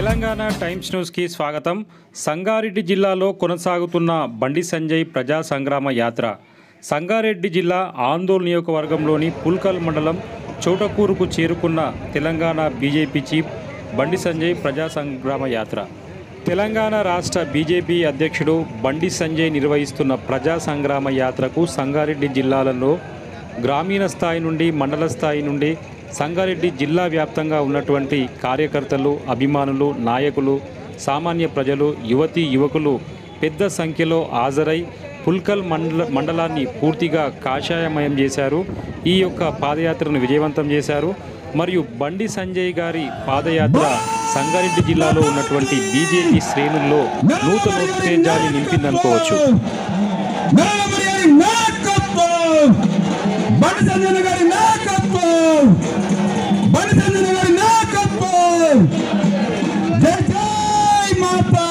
Telangana times న్యూస్కి స్వాగతం సంగారెడ్డి జిల్లాలో కొనసాగుతున్న బండి సంజయ్ ప్రజా సంగ్రామ యాత్ర సంగారెడ్డి జిల్లా ఆందోళన నియోజకవర్గంలోని పుల్కల్ మండలం చోటకూరుకు చేరుకున్న తెలంగాణ బీజేపీ చీఫ్ బండి సంజయ్ ప్రజా సంగ్రామ యాత్ర తెలంగాణ రాష్ట్ర బీజేపీ అధ్యక్షుడు బండి సంజయ్ నిర్వహిస్తున్న ప్రజా సంగ్రామ యాత్రకు సంగారెడ్డి జిల్లాలలో గ్రామీణ స్థాయి నుండి మండల స్థాయి నుండి సంగారెడ్డి జిల్లా వ్యాప్తంగా ఉన్నటువంటి కార్యకర్తలు అభిమానులు నాయకులు సామాన్య ప్రజలు యువతీ యువకులు పెద్ద సంఖ్యలో హాజరై పుల్కల్ మండల మండలాన్ని పూర్తిగా కాషాయమయం చేశారు ఈ యొక్క పాదయాత్రను విజయవంతం చేశారు మరియు బండి సంజయ్ గారి పాదయాత్ర సంగారెడ్డి జిల్లాలో ఉన్నటువంటి బీజేపీ శ్రేణుల్లో నూతన ఉత్తేజాన్ని నింపిందనుకోవచ్చు నరేంద్ర గారి నాయకత్వం బండి సంజయ్ గారి నాయకత్వం బండి సంజయ్ గారి నాయకత్వం జై జై మాతా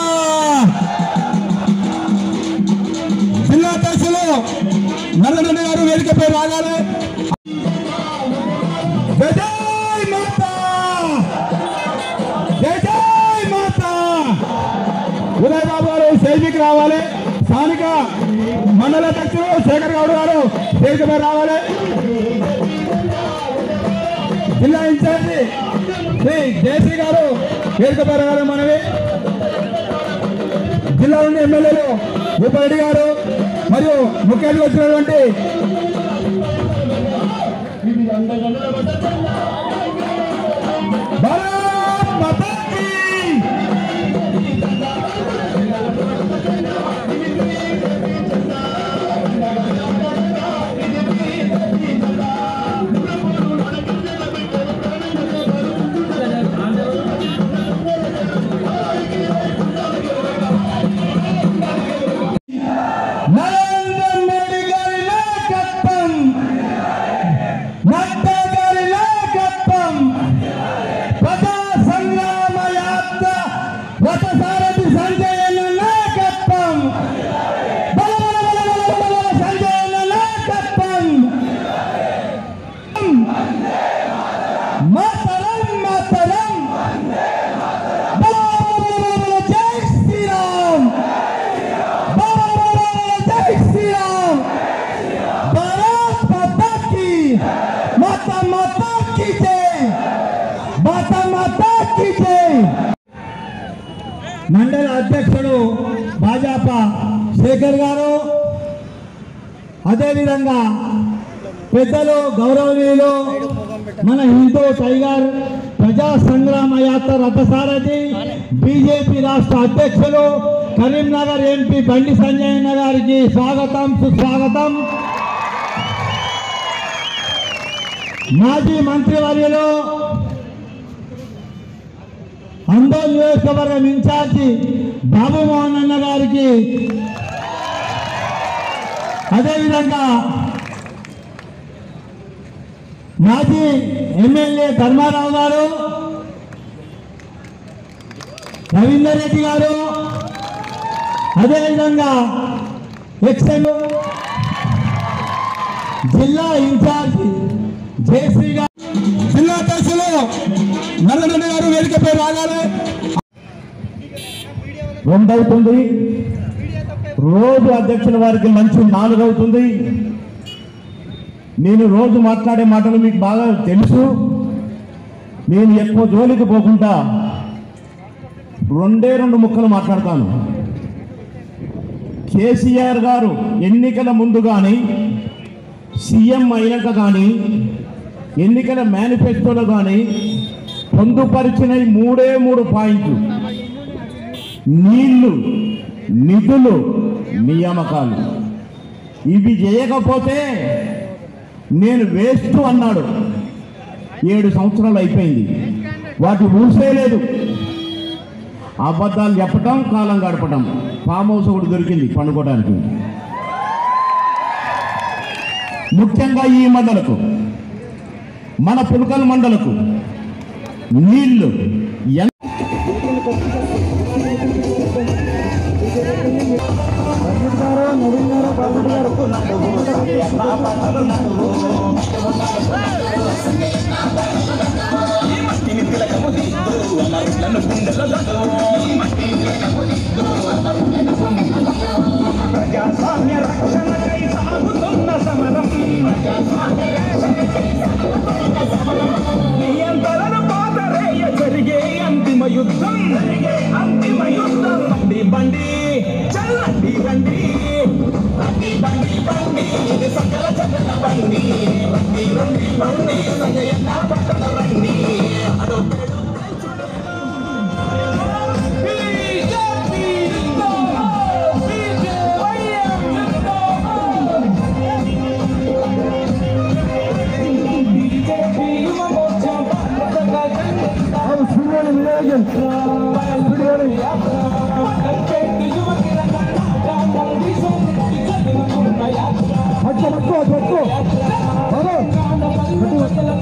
జిల్లా అధ్యక్షులు నరేంద్ర గారు వేదికపై రాగాలి జై జై మాతా జై జై మాతా ఉదయ్ బాబు గారు స్టేజ్కి రావాలి స్థానిక మండల అధ్యక్షుడు శేఖర్ గౌడ్ గారు స్టేజ్ పై రావాలి జిల్లా ఇన్ఛార్జి శ్రీ జేసీ గారు వేదిక పై రావాలి మనవి జిల్లా నుండి ఎమ్మెల్యేలు భూపారెడ్డి గారు మరియు ముఖ్య అతిథి వచ్చినటువంటి భారత్ మాతా కీ! నరేంద్ర మోడీ గారి నాయకత్వం నడ్డా గారి నాయకత్వం ప్రజా సంగ్రామ యాత్ర రథసారథి సంజయ్ అన్న నాయకత్వం బల బల బల బల బల బల సంజయ్ అన్న నాయకత్వం మాతరం మాతరం బల బల బల బల జై శ్రీరామ్ జై శ్రీరామ్ భారత్ మాతా కీ మాతా మాతా కీ జై మాతా మాతా కీ జై మండల అధ్యక్షుడు భాజపా శేఖర్ గారు అదేవిధంగా పెద్దలు గౌరవనీయులు మన హిందూ టైగర్ ప్రజా సంగ్రామ యాత్ర రథసారథి బీజేపీ రాష్ట్ర అధ్యక్షులు కరీంనగర్ ఎంపీ బండి సంజయ్ అన్న గారికి స్వాగతం సుస్వాగతం మాజీ మంత్రివర్యులు అందోల్ నియోజకవర్గం ఇన్ఛార్జి బాబు మోహన్ అన్న గారికి అదేవిధంగా మాజీ ఎమ్మెల్యే ధర్మారావు గారు రవీందర్ రెడ్డి గారు అదేవిధంగా ఎక్సెల్ జిల్లా ఇన్ఛార్జ్ జయశ్రీ గారు జిల్లా అధ్యక్షులు నల్లరెడ్డి గారు వేదికపై రాగాలి రెండవుతుంది రోజు అధ్యక్షుల వారికి లంచ్ నాలుగవుతుంది నేను రోజు మాట్లాడే మాటలు మీకు బాగా తెలుసు నేను ఎక్కువ జోలికి పోకుండా రెండే రెండు ముక్కలు మాట్లాడతాను కేసీఆర్ గారు ఎన్నికల ముందు కానీ సీఎం అయినాక కానీ ఎన్నికల మేనిఫెస్టోలో కానీ పొందుపరిచిన ఈ మూడే మూడు పాయింట్లు నీళ్లు నిధులు నియామకాలు ఇవి చేయకపోతే నేను వేస్ట్ అన్నాడు ఏడు సంవత్సరాలు అయిపోయింది వాటి ఊసే లేదు అబద్ధాలు చెప్పటం కాలం గడపటం ఫామ్ హౌస్ ఒకటి దొరికింది పండుకోవడానికి ముఖ్యంగా ఈ మండలకు మన పులకల మండలకు నీళ్లు ఎంత ఈ మట్టిని ప్రజాస్వామ్య రక్షణకై సాగుతున్న సమరం నియంత్రణ పాతరేయ జరిగే అంతిమ యుద్ధం జరిగే అంతిమ యుద్ధం బండి బండి చల్లండి బండి బండి బండి బండి ఇది సకల జగత బండి రండి రండి బండి సంజయన్న పట్టణ రండి అదో అవును స్పీడ్ వినాయకన్ స్పీడ్ పట్టుకో పట్టుకో పట్టుకో అవును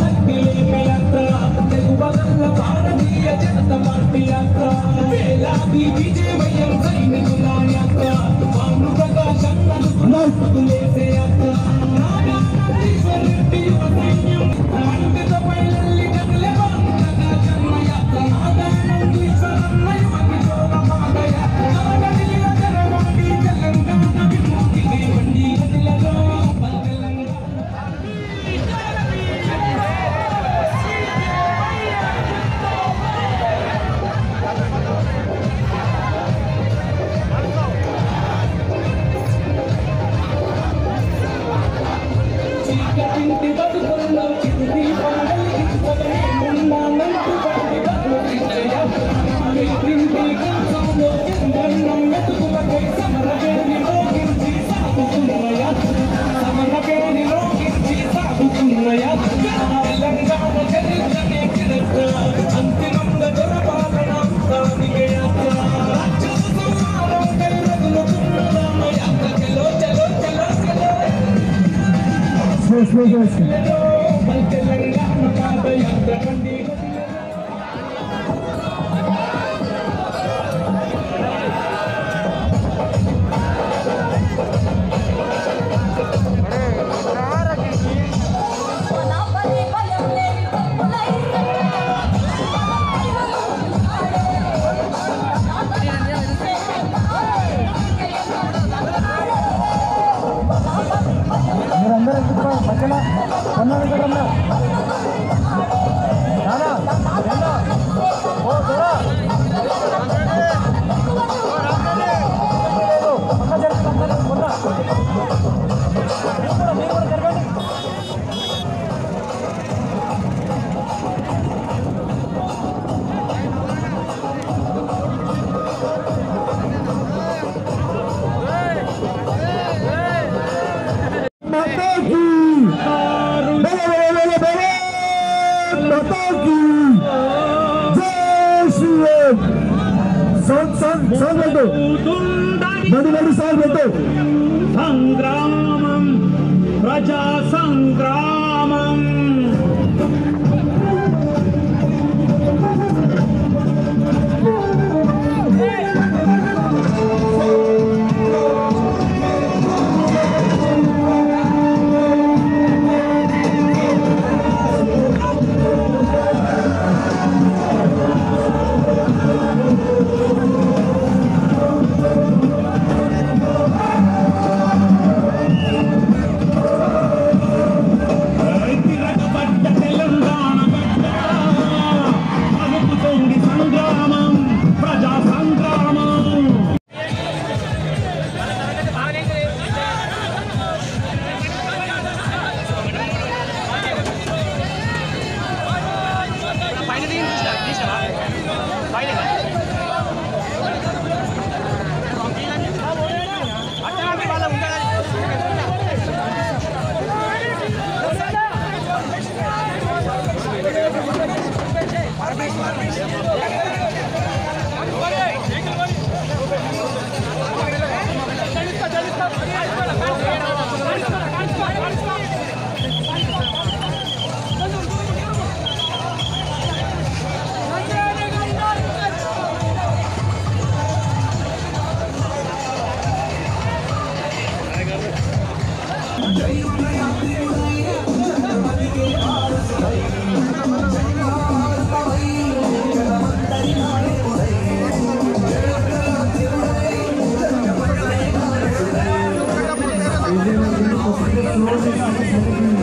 అంతిమంగా జరపాలన చలో చలో చలో చలో స్లో స్లో స్లో తెలంగాణ పాదయాత్ర కండి మీరందరూ ఎక్కువ మధ్యన అన్నారు కదన్నా నానా ఎన్నా ఓ దొరా పక్క జరుగుతుంది కొన్నా మీరు కూడా మీరు కూడా జరగండి माता की बोलो बोलो बोलो बोलो माता की जय Shri Ram sound sound sound बैठो बड़ी बड़ी साउंड बैठो సంగ్రామం ప్రజా సంగ్రామం ¡Vamos! రోజు సమస్యలకి